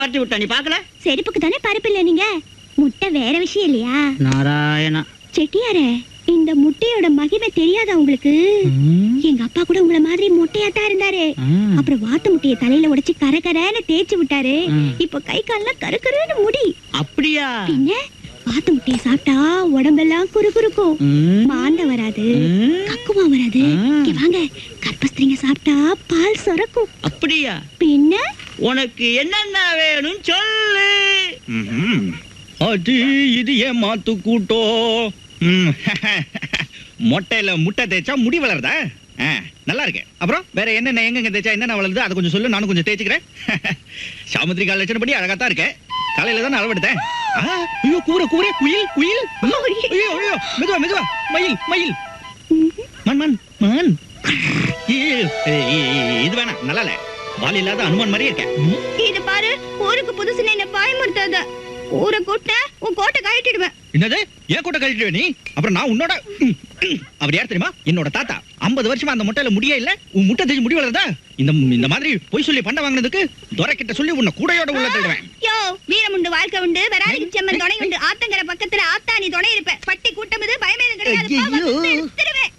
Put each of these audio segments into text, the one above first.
பறிச்சு விட்டா நீ பாக்கல செருப்புக்கு தானே பருப்பு இல்ல நீங்க முட்டை வேற விஷயம் இல்லையா நாராயணா செட்டியாரே இந்த முட்டையோட மகிமை தெரியாதா உங்களுக்கு எங்க அப்பா கூட உங்கள மாதிரி முட்டையாத்தான் இருந்தாரு அப்புறம் வாத்து முட்டைய தலையில உடைச்சு கரகரன்னு தேய்ச்சி விட்டாரு ம். இப்ப கை கால்லாம் கருக்கருன்னு முடி அப்படியா பின்ன வாத்து முட்டைய சாப்பிட்டா உடம்பெல்லாம் குறுகுறுக்கும் ம். மாந்த வராது ம். கக்குமா வராது ம். இங்க வாங்க கற்பஸ்திரிங்க சாப்பிட்டா பால் சுரக்கும் அப்படியா பின்ன உனக்கு என்னென்ன வேணும் சொல்லு ம்ஹும். அது இது ஏன் மாத்து கூட்டோ ம். மொட்டையில முட்டை தேய்ச்சா முடி வளருதா ஆ, நல்லா இருக்கு அப்புறம் வேற என்னென்ன எங்கெங்க தேய்ச்சா என்னென்ன வளருது அதை கொஞ்சம் சொல்லு நானும் கொஞ்சம் தேய்ச்சிக்கிறேன் சாமுத்திரி கால லட்சணப்படி அழகா தான் இருக்கேன் காலையில தான் அளவெடுத்தேன் ஆ, ஐயோ கூற கூற குயில் குயில் ஐயோ ஐயோ மெதுவா மெதுவா மயில் மயில் மண் மண் மண் ஐயோ, ஏய், ஏய், இது வேணாம் நல்லா இல்ல வால் இல்லாத அனுமான் மாதிரியே இருக்கேன் இது பாரு ஊருக்கு புதுசுல என்ன பயமுறுத்தாத ஊரை கூட்ட உன் கோட்டை கழட்டிடுவேன் என்னது ஏன் கூட்ட கழிட்டு நீ அப்புறம் நான் உன்னோட ம், ம். அவர் யார் தெரியுமா என்னோட தாத்தா 50 வருஷமா அந்த முட்டையில முடியே இல்ல உன் முட்டை தேய்ச்சி முடி வளருதா இந்த இந்த மாதிரி பொய் சொல்லி பண்ண வாங்கினதுக்கு துரை கிட்ட சொல்லி உன்னை கூடையோட உள்ள தள்ளுவேன் யோ வீரமுண்டு வாழ்க்கை உண்டு வராதி செம்மன் துணை உண்டு ஆத்தங்கர பக்கத்துல ஆத்தானி துணை இருப்ப பட்டி கூட்டம் இது பயமே கிடையாது பா, ஐயையோ. வந்து எடுத்துருவேன்.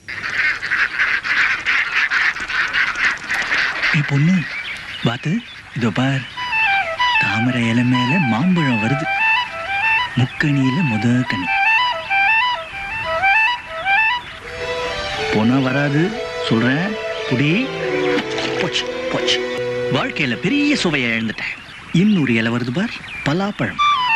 ஏய் பொண்ணு பாத்து இதோ பார் தாமரை இலை மேல மாம்பழம் வருது முக்கணியில முத கனி போனா வராது சொல்றேன் புடி போச்சு போச்சு வாழ்க்கையில பெரிய சுவையை இழந்துட்டேன் இன்னொரு இலை வருது பார் பலாப்பழம்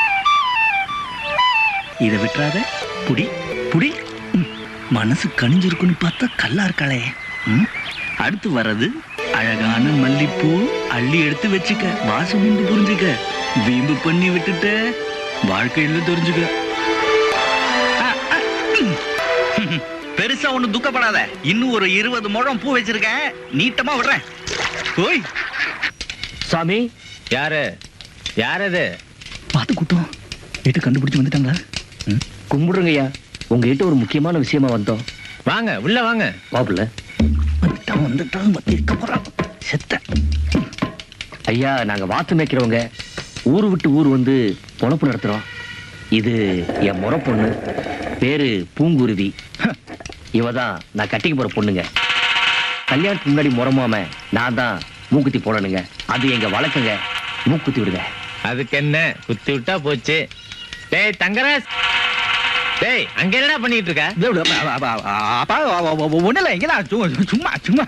இதை விட்டுறாத புடி புடி ம், மனசு கனிஞ்சிருக்குன்னு பார்த்தா கல்லா இருக்காளே ம், அடுத்து வர்றது அழகான மல்லிப்பூ அள்ளி எடுத்து வச்சுக்க வாசம் உண்டு புரிஞ்சுக்க வீம்பு பண்ணி விட்டுட்ட வாழ்க்கையில தெரிஞ்சுக்க ஆ, ஆ, ம். பெருசா ஒண்ணு துக்கப்படாத இன்னும் ஒரு இருபது முழம் பூ வச்சிருக்கேன் நீட்டமா விடுறேன் ஓய் சாமி யாரு யார் அது பார்த்து கூட்டம் வீட்டை கண்டுபிடிச்சு வந்துட்டாங்களா ம், கும்பிடுங்கய்யா உங்ககிட்ட ஒரு முக்கியமான விஷயமா வந்தோம் வாங்க உள்ள வாங்க மாப்பிள்ள வந்துட்டான் வந்துட்டான் வந்திருக்க போறான் செத்த ஐயா நாங்க வாத்து மேய்க்கிறவங்க ஊர் விட்டு ஊர் வந்து பொழப்பு நடத்துறோம் இது என் முறை பொண்ணு பேரு பூங்குருவி இவ தான் நான் கட்டிக்க போற பொண்ணுங்க கல்யாணத்துக்கு முன்னாடி முறமாம நான் தான் மூக்குத்தி போடணுங்க அது எங்க வழக்கங்க மூக்குத்தி விடுங்க அதுக்கு என்ன குத்தி விட்டா போச்சு டேய் தங்கராஜ் டேய் அங்க என்னடா பண்ணிட்டு இருக்க அப்பா ஒண்ணு இல்ல இங்கதான் சு- சும்மா சும்மா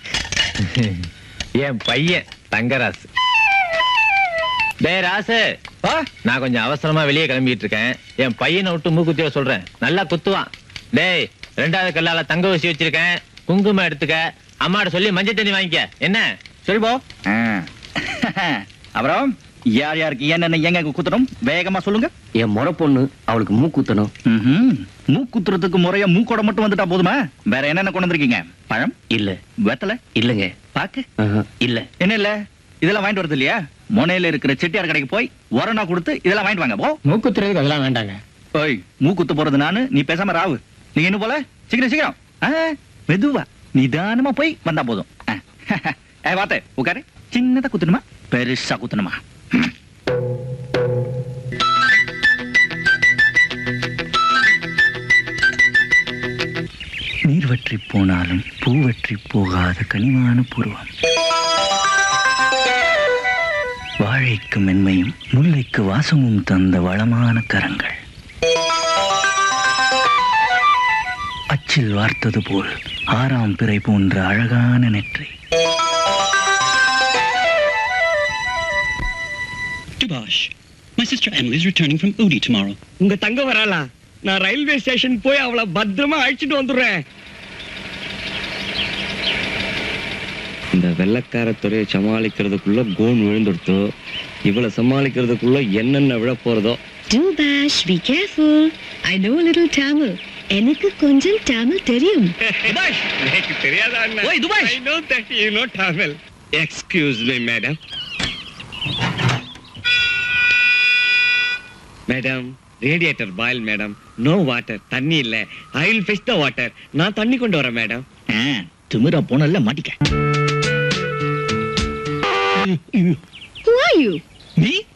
என் பையன் தங்கராஜ் டேய் ராசு ஆ? நான் கொஞ்சம் அவசரமா வெளியே கிளம்பிட்டு இருக்கேன் என் பையனை விட்டு மூக்குத்திய சொல்றேன் நல்லா குத்துவான் டேய் ரெண்டாவது கல்லால தங்க ஊசி வச்சிருக்கேன் குங்குமம் எடுத்துக்க அம்மாட்ட சொல்லி மஞ்சள் தண்ணி வாங்கிக்க என்ன சரி போ அப்புறம் யார் யாருக்கு என்னென்ன எங்க குத்தணும் வேகமா சொல்லுங்க என் முறை பொண்ணு அவளுக்கு மூக்குத்தணும் ம்ஹும். மூக்குத்துறதுக்கு முறையா மூக்கோட மட்டும் வந்துட்டா போதுமா வேற என்னென்ன கொண்டு வந்திருக்கீங்க பழம் இல்ல வெத்தலை இல்லங்க பாக்கு ஆஹா, இல்ல என்ன இல்ல இதெல்லாம் வாங்கிட்டு வரது இல்லையா மொனையில இருக்கிற செட்டியார் கடைக்கு போய் உரணா கொடுத்து இதெல்லாம் வாங்கிட்டு வாங்க போ மூக்குத்துறதுக்கு அதெல்லாம் வேண்டாங்க ஓய் மூக்குத்து போறது நானு நீ பேசாம ராவு நீங்க என்ன போல சீக்கிரம் சீக்கிரம் ஆ, மெதுவா நிதானமா போய் வந்தா போதும் ஆ. ஏ வாத்த உட்காரு சின்னதா குத்தணுமா பெருசா குத்தணுமா நீர் வற்றி போனாலும் பூ வற்றி போகாத கனிவான பூர்வம் வாழைக்கு மென்மையும் முல்லைக்கு வாசமும் தந்த வளமான கரங்கள் அச்சில் வார்த்தது போல் ஆறாம் பிறை போன்ற அழகான நெற்றி Dubash, my sister Emily is returning from Udi tomorrow. உங்க தங்க வராளா நான் ரயில்வே ஸ்டேஷன் போய் அவளை பத்திரமா அழைச்சிட்டு வந்துடுறேன் இந்த வெள்ளக்கார துறையை சமாளிக்கிறதுக்குள்ள கோன் விழுந்துடுத்து இவளை சமாளிக்கிறதுக்குள்ள என்னென்ன விழ போறதோ Dubash, be careful. I know a little Tamil. எனக்கு கொஞ்சம் தமிழ் தெரியும் எனக்கு தெரியாதா ஓய், துபாஷ். I know that you know Tamil. Excuse me, madam. Madam radiator boil madam no water தண்ணி இல்ல I will fetch the water நான் தண்ணி கொண்டு வரேன் மேடம் ஆ, திமிரா போனல மாட்டிக்க Who are you? நீ